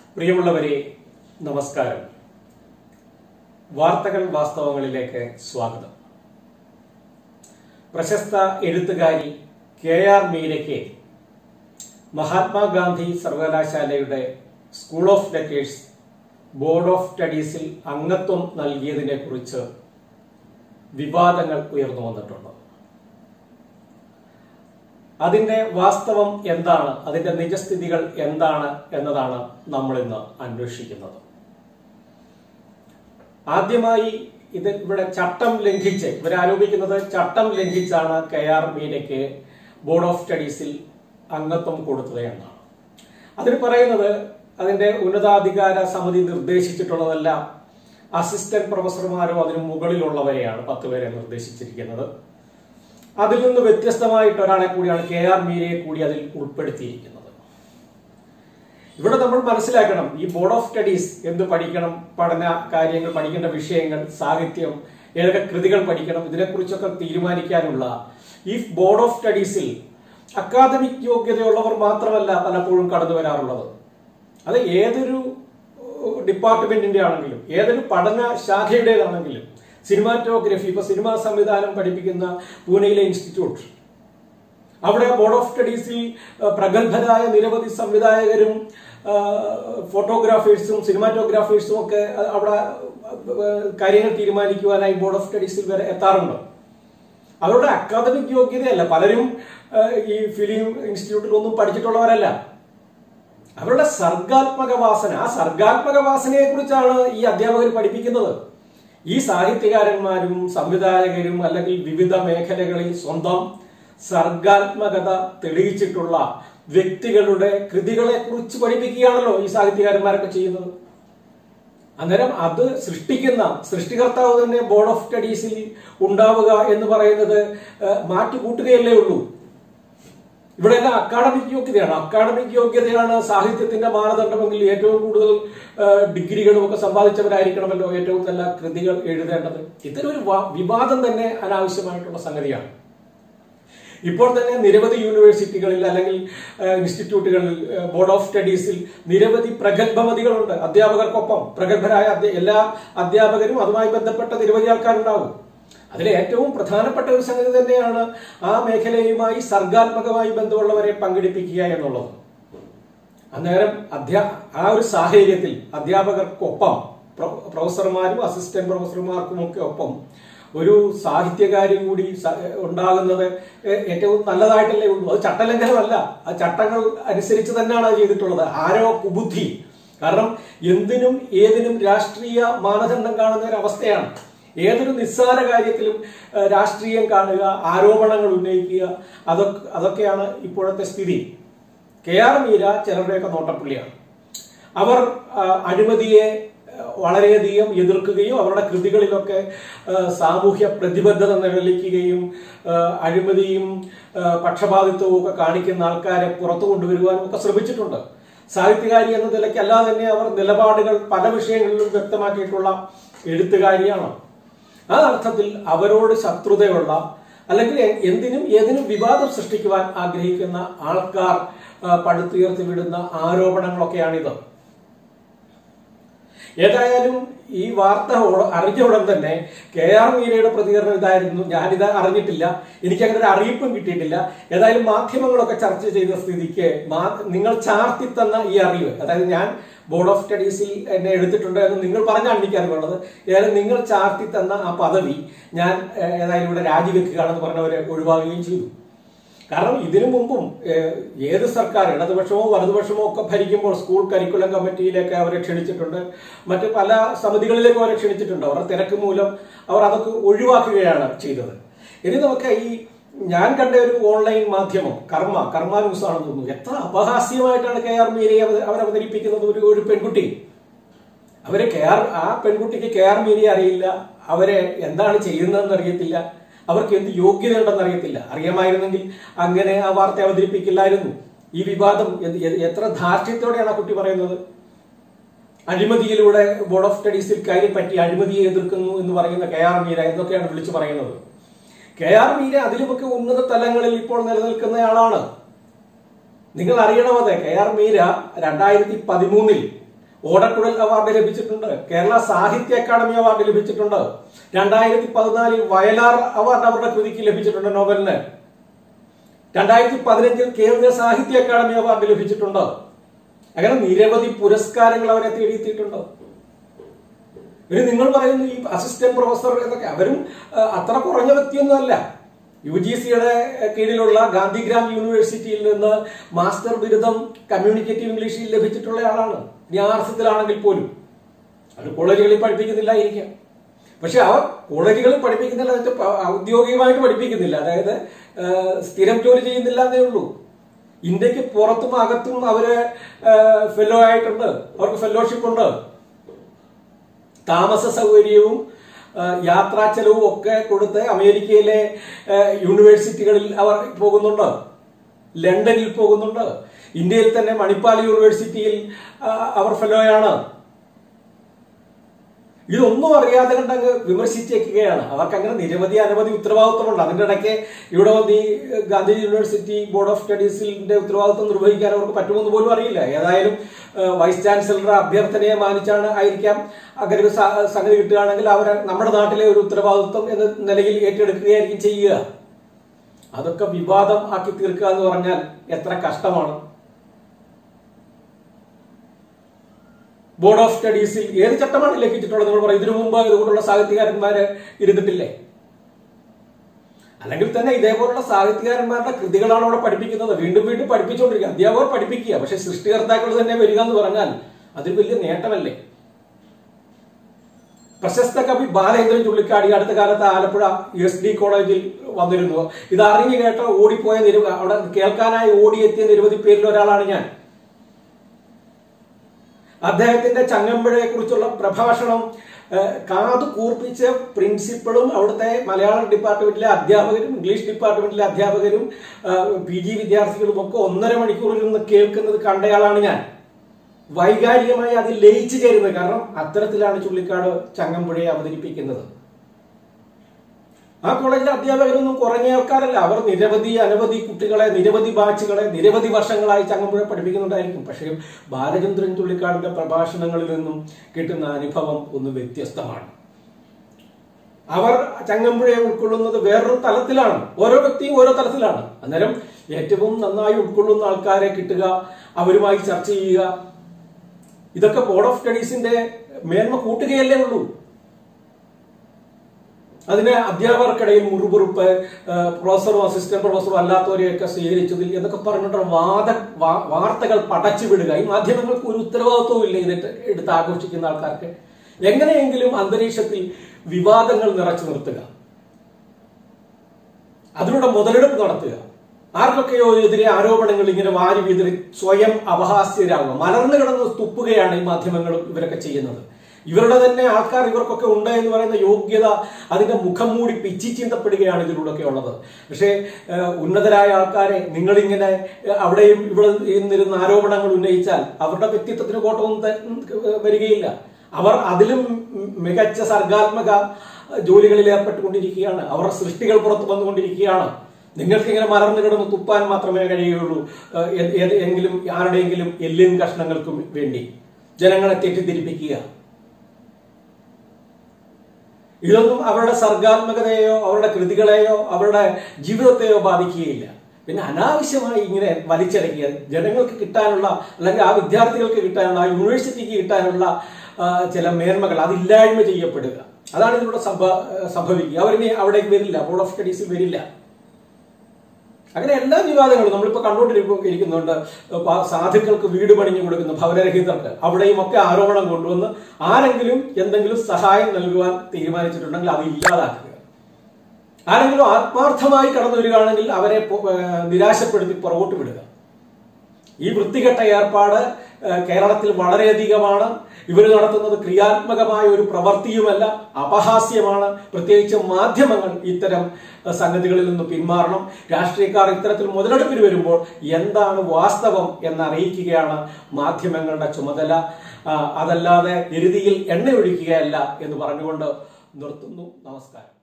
പ്രിയമുള്ളവരെ നമസ്കാരം വാർത്തകൾ വാസ്തവങ്ങളിലേക്ക് സ്വാഗതം പ്രശസ്ത എഴുത്തുകാരി കെ ആർ മീരയ്ക്ക് മഹാത്മാഗാന്ധി സർവകലാശാലയുടെ school of letters board of സ്റ്റഡീസിൽ അംഗത്വം നൽകിയതിനെ കുറിച്ച് വിവാദങ്ങൾ ഉയർന്നു വന്നിട്ടുണ്ട് അതിന്റെ വാസ്തവം എന്താണ് അതിന്റെ നിജസ്ഥിതികൾ എന്താണ് എന്നതാണ് നമ്മൾ ഇന്ന് അന്വേഷിക്കുന്നത് ആദ്യമായി ഇത് ഇവിടെ ചട്ടം ലംഘിച്ച് ഇവരാരോപിക്കുന്നത് ചട്ടം ലംഘിച്ചാണ് കെ ആർ മീനയ്ക്ക് ബോർഡ് ഓഫ് സ്റ്റഡീസിൽ അംഗത്വം കൊടുത്തത് എന്നാണ് അതിന് പറയുന്നത് അതിന്റെ ഉന്നതാധികാര സമിതി നിർദ്ദേശിച്ചിട്ടുള്ളതല്ല അസിസ്റ്റന്റ് പ്രൊഫസർമാരോ അതിനു മുകളിലുള്ളവരെയാണ് പത്ത് പേരെ നിർദ്ദേശിച്ചിരിക്കുന്നത് അതിൽ നിന്ന് വ്യത്യസ്തമായിട്ട് ഒരാളെ കൂടിയാണ് കെ ആർ മീരയെ കൂടി അതിൽ ഉൾപ്പെടുത്തിയിരിക്കുന്നത് ഇവിടെ നമ്മൾ മനസ്സിലാക്കണം ഈ ബോർഡ് ഓഫ് സ്റ്റഡീസ് എന്ത് പഠിക്കണം പഠന കാര്യങ്ങൾ പഠിക്കേണ്ട വിഷയങ്ങൾ സാഹിത്യം ഏതൊക്കെ കൃതികൾ പഠിക്കണം ഇതിനെക്കുറിച്ചൊക്കെ തീരുമാനിക്കാനുള്ള ഈ ബോർഡ് ഓഫ് സ്റ്റഡീസിൽ അക്കാദമിക് യോഗ്യതയുള്ളവർ മാത്രമല്ല പലപ്പോഴും കടന്നു വരാറുള്ളത് അത് ഏതൊരു ഡിപ്പാർട്ട്മെന്റിന്റെ ആണെങ്കിലും ഏതൊരു പഠന ശാഖയുടേതാണെങ്കിലും സിനിമാറ്റോഗ്രഫി ഇപ്പൊ സിനിമാ സംവിധാനം പഠിപ്പിക്കുന്ന പൂനെയിലെ ഇൻസ്റ്റിറ്റ്യൂട്ട് അവിടെ ബോർഡ് ഓഫ് സ്റ്റഡീസിൽ പ്രഗത്ഭരായ നിരവധി സംവിധായകരും ഫോട്ടോഗ്രാഫേഴ്സും സിനിമാറ്റോഗ്രാഫേഴ്സും ഒക്കെ അവിടെ കാര്യങ്ങൾ തീരുമാനിക്കുവാനായി ബോർഡ് ഓഫ് സ്റ്റഡീസിൽ വരെ എത്താറുണ്ട് അവരുടെ അക്കാദമിക് യോഗ്യതയല്ല പലരും ഈ ഫിലിം ഇൻസ്റ്റിറ്റ്യൂട്ടിലൊന്നും പഠിച്ചിട്ടുള്ളവരല്ല അവരുടെ സർഗാത്മക വാസന ആ സർഗാത്മക വാസനയെ കുറിച്ചാണ് ഈ അധ്യാപകർ പഠിപ്പിക്കുന്നത് ഈ സാഹിത്യകാരന്മാരും സംവിധായകരും അല്ലെങ്കിൽ വിവിധ മേഖലകളിൽ സ്വന്തം സർഗാത്മകത തെളിയിച്ചിട്ടുള്ള വ്യക്തികളുടെ കൃതികളെ കുറിച്ച് പഠിപ്പിക്കുകയാണല്ലോ ഈ സാഹിത്യകാരന്മാരൊക്കെ ചെയ്യുന്നത് അന്നേരം അത് സൃഷ്ടിക്കുന്ന സൃഷ്ടികർത്താവ് തന്നെ ബോർഡ് ഓഫ് സ്റ്റഡീസിൽ ഉണ്ടാവുക എന്ന് പറയുന്നത് മാറ്റിക്കൂട്ടുകയല്ലേ ഉള്ളൂ ഇവിടെ എല്ലാം അക്കാഡമിക് യോഗ്യതയാണ് അക്കാഡമിക് യോഗ്യതയാണ് സാഹിത്യത്തിന്റെ മാനദണ്ഡമെങ്കിൽ ഏറ്റവും കൂടുതൽ ഡിഗ്രികളും ഒക്കെ സമ്പാദിച്ചവരായിരിക്കണമല്ലോ ഏറ്റവും നല്ല കൃതികൾ എഴുതേണ്ടത് ഇത്തരൊരു വിവാദം തന്നെ അനാവശ്യമായിട്ടുള്ള സംഗതിയാണ് ഇപ്പോൾ തന്നെ നിരവധി യൂണിവേഴ്സിറ്റികളിൽ അല്ലെങ്കിൽ ഇൻസ്റ്റിറ്റ്യൂട്ടുകളിൽ ബോർഡ് ഓഫ് സ്റ്റഡീസിൽ നിരവധി പ്രഗത്ഭമതികളുണ്ട് അധ്യാപകർക്കൊപ്പം പ്രഗത്ഭരായ എല്ലാ അധ്യാപകരും അതുമായി ബന്ധപ്പെട്ട നിരവധി ആൾക്കാരുണ്ടാവും അതിൽ ഏറ്റവും പ്രധാനപ്പെട്ട ഒരു സംഗതി തന്നെയാണ് ആ മേഖലയുമായി സർഗാത്മകമായി ബന്ധമുള്ളവരെ പങ്കെടുപ്പിക്കുക എന്നുള്ളത് അന്നേരം അധ്യാ ആ ഒരു സാഹചര്യത്തിൽ അധ്യാപകർക്കൊപ്പം പ്രൊഫസർമാരും അസിസ്റ്റന്റ് പ്രൊഫസർമാർക്കും ഒക്കെ ഒപ്പം ഒരു സാഹിത്യകാരി കൂടി ഉണ്ടാകുന്നത് ഏറ്റവും നല്ലതായിട്ടല്ലേ ഉള്ളൂ അത് ചട്ടലംഘനമല്ല ആ ചട്ടങ്ങൾ അനുസരിച്ച് തന്നെയാണ് അത് ചെയ്തിട്ടുള്ളത് ആരോ കുബുദ്ധി കാരണം എന്തിനും ഏതിനും രാഷ്ട്രീയ മാനദണ്ഡം കാണുന്ന ഒരു അവസ്ഥയാണ് ഏതൊരു നിസ്സാര കാര്യത്തിലും രാഷ്ട്രീയം കാണുക ആരോപണങ്ങൾ ഉന്നയിക്കുക അതൊക്കെ അതൊക്കെയാണ് ഇപ്പോഴത്തെ സ്ഥിതി കെ ആർ മീര ചിലരുടെയൊക്കെ നോട്ടപ്പുള്ളിയാണ് അവർ അഴിമതിയെ വളരെയധികം എതിർക്കുകയും അവരുടെ കൃതികളിലൊക്കെ സാമൂഹ്യ പ്രതിബദ്ധത നിഴലിക്കുകയും അഴിമതിയും പക്ഷപാതിത്വവും ഒക്കെ കാണിക്കുന്ന ആൾക്കാരെ പുറത്തു കൊണ്ടുവരുവാനും ഒക്കെ ശ്രമിച്ചിട്ടുണ്ട് സാഹിത്യകാരി എന്ന നിലയ്ക്ക് അല്ലാതെ തന്നെ അവർ നിലപാടുകൾ പല വിഷയങ്ങളിലും വ്യക്തമാക്കിയിട്ടുള്ള എഴുത്തുകാരിയാണ് ആ അർത്ഥത്തിൽ അവരോട് ശത്രുതയുള്ള അല്ലെങ്കിൽ എന്തിനും ഏതിനും വിവാദം സൃഷ്ടിക്കുവാൻ ആഗ്രഹിക്കുന്ന ആൾക്കാർ പടുത്തുയർത്തി വിടുന്ന ആരോപണങ്ങളൊക്കെയാണിത് ഏതായാലും ഈ വാർത്ത അറിഞ്ഞ ഉടൻ തന്നെ കെ ആർ മീരയുടെ പ്രതികരണം ഇതായിരുന്നു ഞാനിത് അറിഞ്ഞിട്ടില്ല എനിക്ക് അങ്ങനെ ഒരു അറിയിപ്പും കിട്ടിയിട്ടില്ല ഏതായാലും മാധ്യമങ്ങളൊക്കെ ചർച്ച ചെയ്ത സ്ഥിതിക്ക് നിങ്ങൾ ചാർത്തി തന്ന ഈ അറിവ് അതായത് ഞാൻ ബോർഡ് ഓഫ് സ്റ്റഡീസിൽ എന്നെ എടുത്തിട്ടുണ്ട് എന്ന് നിങ്ങൾ പറഞ്ഞാണ് എനിക്ക് അറിവുള്ളത് ഏതായാലും നിങ്ങൾ ചാർത്തി തന്ന ആ പദവി ഞാൻ ഏതായാലും ഇവിടെ രാജിവെക്കുകയാണെന്ന് പറഞ്ഞവരെ ഒഴിവാകുകയും ചെയ്തു കാരണം ഇതിനു മുമ്പും ഏത് സർക്കാർ ഇടതുപക്ഷമോ വലതുപക്ഷമോ ഒക്കെ ഭരിക്കുമ്പോൾ സ്കൂൾ കരിക്കുലം കമ്മിറ്റിയിലേക്ക് അവരെ ക്ഷണിച്ചിട്ടുണ്ട് മറ്റ് പല സമിതികളിലേക്കും അവരെ ക്ഷണിച്ചിട്ടുണ്ട് അവരുടെ തിരക്ക് മൂലം അവർ അതൊക്കെ ഒഴിവാക്കുകയാണ് ചെയ്തത് ഇനി നമുക്ക് ഈ ഞാൻ കണ്ട ഒരു ഓൺലൈൻ മാധ്യമം കർമ്മ കർമ്മ ന്യൂസ് ആണെന്ന് തോന്നുന്നു എത്ര അപഹാസ്യമായിട്ടാണ് കെ ആർ മീരയെ അവർ അവതരിപ്പിക്കുന്നത് ഒരു ഒരു പെൺകുട്ടി അവരെ കെ ആർ ആ പെൺകുട്ടിക്ക് കെ ആർ മീരയെ അറിയില്ല അവരെ എന്താണ് ചെയ്യുന്നതെന്ന് അറിയത്തില്ല അവർക്ക് എന്ത് യോഗ്യത ഉണ്ടെന്ന് അറിയത്തില്ല അറിയാമായിരുന്നെങ്കിൽ അങ്ങനെ ആ വാർത്ത അവതരിപ്പിക്കില്ലായിരുന്നു ഈ വിവാദം എത്ര ധാർഷ്ട്യത്തോടെയാണ് ആ കുട്ടി പറയുന്നത് അഴിമതിയിലൂടെ ബോർഡ് ഓഫ് സ്റ്റഡീസിൽ കാര്യം പറ്റി അഴിമതിയെ എതിർക്കുന്നു എന്ന് പറയുന്ന കെ ആർ മീര എന്നൊക്കെയാണ് വിളിച്ചു പറയുന്നത് കെ ആർ മീര അതിലുമൊക്കെ ഉന്നത തലങ്ങളിൽ ഇപ്പോൾ നിലനിൽക്കുന്നയാളാണ് നിങ്ങൾ അറിയണമത് കെ ആർ മീര രണ്ടായിരത്തി പതിമൂന്നിൽ ഓടക്കുഴൽ അവാർഡ് ലഭിച്ചിട്ടുണ്ട് കേരള സാഹിത്യ അക്കാദമി അവാർഡ് ലഭിച്ചിട്ടുണ്ട് രണ്ടായിരത്തി പതിനാലിൽ വയലാർ അവാർഡ് അവരുടെ കൃതിക്ക് ലഭിച്ചിട്ടുണ്ട് നോവലിന് രണ്ടായിരത്തി പതിനഞ്ചിൽ കേന്ദ്ര സാഹിത്യ അക്കാദമി അവാർഡ് ലഭിച്ചിട്ടുണ്ട് അങ്ങനെ നിരവധി പുരസ്കാരങ്ങൾ അവരെ തേടിയെത്തിയിട്ടുണ്ട് ഇനി നിങ്ങൾ പറയുന്നു ഈ അസിസ്റ്റന്റ് പ്രൊഫസർ എന്നൊക്കെ അവരും ആ, അത്ര കുറഞ്ഞ വ്യക്തിയൊന്നുമല്ല യു ജി സിയുടെ കീഴിലുള്ള ഗാന്ധിഗ്രാം യൂണിവേഴ്സിറ്റിയിൽ നിന്ന് മാസ്റ്റർ ബിരുദം കമ്മ്യൂണിക്കേറ്റീവ് ഇംഗ്ലീഷിൽ ലഭിച്ചിട്ടുള്ള ആളാണ് ഇനി ആ അർത്ഥത്തിലാണെങ്കിൽ പോലും അത് കോളേജുകളിൽ പഠിപ്പിക്കുന്നില്ലായിരിക്കാം പക്ഷെ അവർ കോളേജുകളിൽ പഠിപ്പിക്കുന്നില്ല എന്ന് വെച്ചാൽ ഔദ്യോഗികമായിട്ട് പഠിപ്പിക്കുന്നില്ല അതായത് ആ, സ്ഥിരം ജോലി ചെയ്യുന്നില്ല എന്നേ ഉള്ളൂ ഇന്ത്യക്ക് പുറത്തും അകത്തും അവര് ഫെല്ലോ ആയിട്ടുണ്ട് അവർക്ക് ഫെലോഷിപ്പ് ഉണ്ട് താമസ സൗകര്യവും ആ, യാത്രാ ചെലവും ഒക്കെ കൊടുത്ത് അമേരിക്കയിലെ ആ, യൂണിവേഴ്സിറ്റികളിൽ അവർ പോകുന്നുണ്ട് ലണ്ടനിൽ പോകുന്നുണ്ട് ഇന്ത്യയിൽ തന്നെ മണിപ്പാൽ യൂണിവേഴ്സിറ്റിയിൽ ആ, അവർ ഫെലോയാണ് ഇതൊന്നും അറിയാതെ കണ്ടങ്ങ് വിമർശിച്ചേക്കുകയാണ് അവർക്ക് അങ്ങനെ നിരവധി അനവധി ഉത്തരവാദിത്വമുണ്ട് അതിന്റെ ഇടയ്ക്ക് ഇവിടെ വന്ന് ഈ ഗാന്ധി യൂണിവേഴ്സിറ്റി ബോർഡ് ഓഫ് സ്റ്റഡീസിന്റെ ഉത്തരവാദിത്വം നിർവഹിക്കാൻ അവർക്ക് പറ്റുമെന്ന് പോലും അറിയില്ല ഏതായാലും ഏഹ്, വൈസ് ചാൻസലറുടെ അഭ്യർത്ഥനയെ മാനിച്ചാണ് ആയിരിക്കാം അങ്ങനെ ഒരു സ- സംഗതി കിട്ടുകയാണെങ്കിൽ അവർ നമ്മുടെ നാട്ടിലെ ഒരു ഉത്തരവാദിത്വം എന്ന നിലയിൽ ഏറ്റെടുക്കുകയായിരിക്കും ചെയ്യുക അതൊക്കെ വിവാദം ആക്കി തീർക്കുക എന്ന് പറഞ്ഞാൽ എത്ര കഷ്ടമാണ് ബോർഡ് ഓഫ് സ്റ്റഡീസിൽ ഏത് ചട്ടമാണ് ലംഘിച്ചിട്ടുള്ളത് നിങ്ങൾ പറയും ഇതിനു മുമ്പ് ഇതുകൊണ്ടുള്ള സാഹിത്യകാരന്മാര് ഇരുന്നിട്ടില്ലേ അല്ലെങ്കിൽ തന്നെ ഇതേപോലുള്ള സാഹിത്യകാരന്മാരുടെ കൃതികളാണ് അവിടെ പഠിപ്പിക്കുന്നത് വീണ്ടും വീണ്ടും പഠിപ്പിച്ചുകൊണ്ടിരിക്കുക അധ്യാപകർ പഠിപ്പിക്കുക പക്ഷെ സൃഷ്ടികർത്താക്കൾ തന്നെ വരിക എന്ന് പറഞ്ഞാൽ അതൊരു വലിയ നേട്ടമല്ലേ പ്രശസ്ത കവി ബാലേന്ദ്രൻ ചുള്ളിക്കാടി അടുത്ത കാലത്ത് ആലപ്പുഴ എസ് ഡി കോളേജിൽ വന്നിരുന്നു ഇത് അറിഞ്ഞു കേട്ട ഓടിപ്പോയ നിരവധി അവിടെ കേൾക്കാനായി ഓടിയെത്തിയ നിരവധി പേരിൽ ഒരാളാണ് ഞാൻ അദ്ദേഹത്തിന്റെ ചങ്ങമ്പുഴയെ കുറിച്ചുള്ള പ്രഭാഷണം ഏഹ്, കാതു കൂർപ്പിച്ച പ്രിൻസിപ്പളും അവിടുത്തെ മലയാളം ഡിപ്പാർട്ട്മെന്റിലെ അധ്യാപകരും ഇംഗ്ലീഷ് ഡിപ്പാർട്ട്മെന്റിലെ അധ്യാപകരും പി ജി വിദ്യാർത്ഥികളും ഒക്കെ ഒന്നര മണിക്കൂറിൽ നിന്ന് കേൾക്കുന്നത് കണ്ടയാളാണ് ഞാൻ വൈകാരികമായി അതിൽ ലയിച്ചു ചേരുന്നത് കാരണം അത്തരത്തിലാണ് ചുള്ളിക്കാട് ചങ്ങമ്പുഴയെ അവതരിപ്പിക്കുന്നത് ആ കോളേജിലെ അധ്യാപകരൊന്നും കുറഞ്ഞ ആൾക്കാരല്ല അവർ നിരവധി അനവധി കുട്ടികളെ നിരവധി ബാച്ചുകളെ നിരവധി വർഷങ്ങളായി ചങ്ങമ്പുഴ പഠിപ്പിക്കുന്നുണ്ടായിരിക്കും പക്ഷേ ബാലചന്ദ്രൻ ചുള്ളിക്കാടിന്റെ പ്രഭാഷണങ്ങളിൽ നിന്നും കിട്ടുന്ന അനുഭവം ഒന്ന് വ്യത്യസ്തമാണ് അവർ ചങ്ങമ്പുഴയെ ഉൾക്കൊള്ളുന്നത് വേറൊരു തലത്തിലാണ് ഓരോ വ്യക്തിയും ഓരോ തലത്തിലാണ് അന്നേരം ഏറ്റവും നന്നായി ഉൾക്കൊള്ളുന്ന ആൾക്കാരെ കിട്ടുക അവരുമായി ചർച്ച ചെയ്യുക ഇതൊക്കെ ബോർഡ് ഓഫ് സ്റ്റഡീസിന്റെ മേന്മ കൂട്ടുകയല്ലേ ഉള്ളൂ അതിന് അധ്യാപകർക്കിടയിൽ മുറിവുറുപ്പ് ഏഹ്, പ്രൊഫസറും അസിസ്റ്റന്റ് പ്രൊഫസറും അല്ലാത്തവരെയൊക്കെ സ്വീകരിച്ചതിൽ എന്നൊക്കെ പറഞ്ഞിട്ട് വാദ വാ- വാർത്തകൾ പടച്ചു വിടുക ഈ മാധ്യമങ്ങൾക്ക് ഒരു ഉത്തരവാദിത്വവും ഇല്ല ഇതിട്ട് എടുത്ത് ആഘോഷിക്കുന്ന ആൾക്കാർക്ക് എങ്ങനെയെങ്കിലും അന്തരീക്ഷത്തിൽ വിവാദങ്ങൾ നിറച്ചു നിർത്തുക അതിലൂടെ മുതലെടുപ്പ് നടത്തുക ആർക്കൊക്കെയോ എതിരെ ആരോപണങ്ങൾ ഇങ്ങനെ വാരി വിതറി സ്വയം അപഹാസ്യരാകുക മലർന്നു കിടന്ന് തുപ്പുകയാണ് ഈ മാധ്യമങ്ങളും ഇവരൊക്കെ ചെയ്യുന്നത് ഇവരുടെ തന്നെ ആൾക്കാർ ഇവർക്കൊക്കെ ഉണ്ട് എന്ന് പറയുന്ന യോഗ്യത അതിന്റെ മുഖം മൂടി പിച്ചി ചിന്തപ്പെടുകയാണ് ഇതിലൂടെയൊക്കെ ഉള്ളത് പക്ഷേ ഏഹ്, ഉന്നതരായ ആൾക്കാരെ നിങ്ങളിങ്ങനെ ഏഹ്, അവിടെയും ഇവിടെ ഇരുന്നിരുന്ന ആരോപണങ്ങൾ ഉന്നയിച്ചാൽ അവരുടെ വ്യക്തിത്വത്തിന് കോട്ടമൊന്നും ത- ഉം, വരികയില്ല അവർ അതിലും മികച്ച സർഗാത്മക ജോലികളിൽ ഏർപ്പെട്ടുകൊണ്ടിരിക്കുകയാണ് അവരുടെ സൃഷ്ടികൾ പുറത്തു വന്നുകൊണ്ടിരിക്കുകയാണ് നിങ്ങൾക്ക് ഇങ്ങനെ മലർന്നു കിടന്ന് തുപ്പാൻ മാത്രമേ കഴിയുകയുള്ളൂ ഏഹ് ഏ- ഏതെങ്കിലും ആരുടെയെങ്കിലും എല്ലിൻ കഷ്ണങ്ങൾക്കും വേണ്ടി ജനങ്ങളെ തെറ്റിദ്ധരിപ്പിക്കുക ഇതൊന്നും അവരുടെ സർഗാത്മകതയെയോ അവരുടെ കൃതികളെയോ അവരുടെ ജീവിതത്തെയോ ബാധിക്കുകയില്ല പിന്നെ അനാവശ്യമായി ഇങ്ങനെ വലിച്ചടക്കിയ ജനങ്ങൾക്ക് കിട്ടാനുള്ള അല്ലെങ്കിൽ ആ വിദ്യാർത്ഥികൾക്ക് കിട്ടാനുള്ള ആ യൂണിവേഴ്സിറ്റിക്ക് കിട്ടാനുള്ള ആ, ചില മേന്മകൾ അതില്ലായ്മ ചെയ്യപ്പെടുക അതാണ് ഇതിലൂടെ സംഭ സംഭവിക്കുക അവരിനി അവിടേക്ക് വരില്ല ബോർഡ് ഓഫ് സ്റ്റഡീസിൽ വരില്ല അങ്ങനെ എല്ലാ വിവാദങ്ങളും നമ്മളിപ്പോ കണ്ടുകൊണ്ടിരിക്കും ഇരിക്കുന്നുണ്ട് പ- സാധുക്കൾക്ക് വീട് പണിഞ്ഞു കൊടുക്കുന്ന ഭവനരഹിതർക്ക് അവിടെയും ഒക്കെ ആരോപണം കൊണ്ടുവന്ന് ആരെങ്കിലും എന്തെങ്കിലും സഹായം നൽകുവാൻ തീരുമാനിച്ചിട്ടുണ്ടെങ്കിൽ അത് ഇല്ലാതാക്കുക ആരെങ്കിലും ആത്മാർത്ഥമായി കടന്നു വരികയാണെങ്കിൽ അവരെ പൊ- ഏഹ് നിരാശപ്പെടുത്തി പുറകോട്ട് വിടുക ഈ വൃത്തികെട്ട ഏർപ്പാട് ഏഹ് കേരളത്തിൽ വളരെയധികമാണ് ഇവർ നടത്തുന്നത് ക്രിയാത്മകമായ ഒരു പ്രവൃത്തിയുമല്ല അപഹാസ്യമാണ് പ്രത്യേകിച്ച് മാധ്യമങ്ങൾ ഇത്തരം ഏഹ് സംഗതികളിൽ നിന്ന് പിന്മാറണം രാഷ്ട്രീയക്കാർ ഇത്തരത്തിൽ മുതലെടുപ്പിന് വരുമ്പോൾ എന്താണ് വാസ്തവം എന്നറിയിക്കുകയാണ് മാധ്യമങ്ങളുടെ ചുമതല ആ, അതല്ലാതെ എരുതിയിൽ എണ്ണയൊഴിക്കുകയല്ല എന്ന് പറഞ്ഞുകൊണ്ട് നിർത്തുന്നു നമസ്കാരം